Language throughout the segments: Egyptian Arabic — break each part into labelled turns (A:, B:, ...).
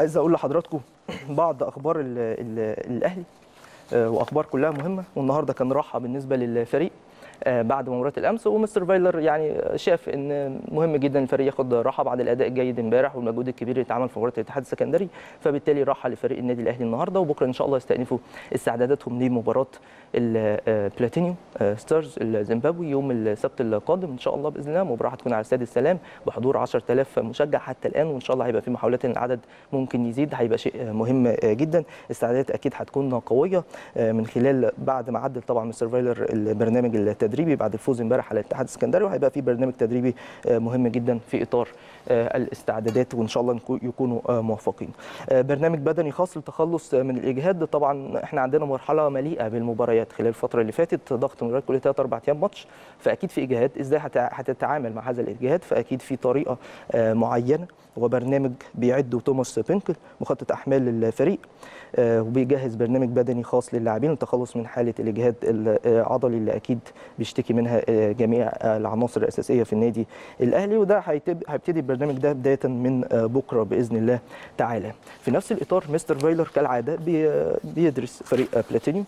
A: عايز اقول لحضراتكم بعض اخبار ال ال الاهلي آه، واخبار كلها مهمه والنهارده كان راحه بالنسبه للفريق آه، بعد مباراه الامس ومستر فايلر يعني شاف ان مهم جدا الفريق ياخد راحه بعد الاداء الجيد امبارح والمجهود الكبير اللي اتعمل في مباراه الاتحاد السكندري فبالتالي راحه لفريق النادي الاهلي النهارده وبكره ان شاء الله يستأنفوا استعداداتهم لمباراه البلاتينيوم ستارز الزيمبابوي يوم السبت القادم ان شاء الله باذن الله مباراه هتكون على استاد السلام بحضور 10000 مشجع حتى الان وان شاء الله هيبقى في محاولات ان العدد ممكن يزيد هيبقى شيء مهم جدا استعدادات اكيد هتكون قويه من خلال بعد ما عدل طبعا مستر فايلر البرنامج التدريبي بعد الفوز امبارح على الاتحاد السكندري وهيبقى في برنامج تدريبي مهم جدا في اطار الاستعدادات وان شاء الله يكونوا موفقين برنامج بدني خاص للتخلص من الاجهاد طبعا احنا عندنا مرحله مليئه بالمباريات خلال الفتره اللي فاتت ضغط مباريات كل 3 4 ايام ماتش فاكيد في اجهاد ازاي هتتعامل مع هذا الاجهاد فاكيد في طريقه معينه وبرنامج بيعده توماس بينكل مخطط احمال الفريق وبيجهز برنامج بدني خاص للاعبين للتخلص من حاله الاجهاد العضلي اللي اكيد بيشتكي منها جميع العناصر الاساسيه في النادي الاهلي وده هيبتدي البرنامج ده بدايه من بكره باذن الله تعالى في نفس الاطار مستر فايلر كالعاده بيدرس فريق بلاتينيوم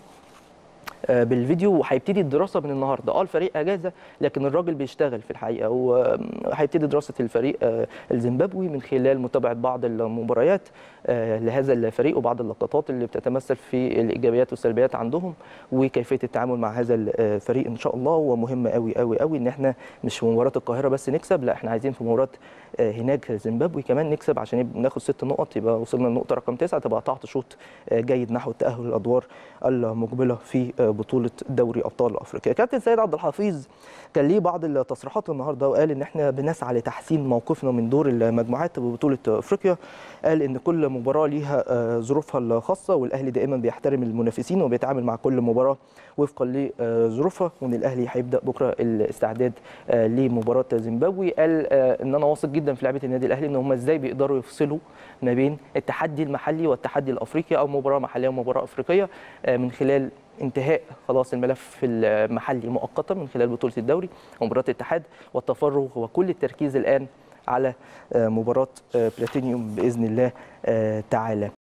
A: بالفيديو وهيبتدي الدراسه من النهارده اه الفريق اجازه لكن الراجل بيشتغل في الحقيقه وهيبتدي دراسه الفريق الزيمبابوي من خلال متابعه بعض المباريات لهذا الفريق وبعض اللقطات اللي بتتمثل في الايجابيات والسلبيات عندهم وكيفيه التعامل مع هذا الفريق ان شاء الله ومهم قوي قوي قوي ان احنا مش في مباراه القاهره بس نكسب لا احنا عايزين في مباراه هناك زيمبابوي كمان نكسب عشان ناخد ست نقط يبقى وصلنا للنقطه رقم تسعه تبقى قطعت شوط جيد نحو التاهل الادوار المقبله في بطوله دوري ابطال افريقيا كابتن سيد عبد الحفيظ كان ليه بعض التصريحات النهارده وقال ان احنا بنسعى لتحسين موقفنا من دور المجموعات ببطوله افريقيا قال ان كل مباراه ليها ظروفها الخاصه والاهلي دائما بيحترم المنافسين وبيتعامل مع كل مباراه وفقا لظروفها وان الاهلي هيبدا بكره الاستعداد لمباراه زيمبابوي قال ان انا واثق جدا في لعيبه النادي الاهلي ان هم ازاي بيقدروا يفصلوا ما بين التحدي المحلي والتحدي الافريقي او مباراه محليه ومباراه افريقيه من خلال انتهاء خلاص الملف المحلي مؤقتا من خلال بطوله الدوري ومباراه الاتحاد والتفرغ وكل التركيز الان على مباراه بلاتينيوم باذن الله تعالى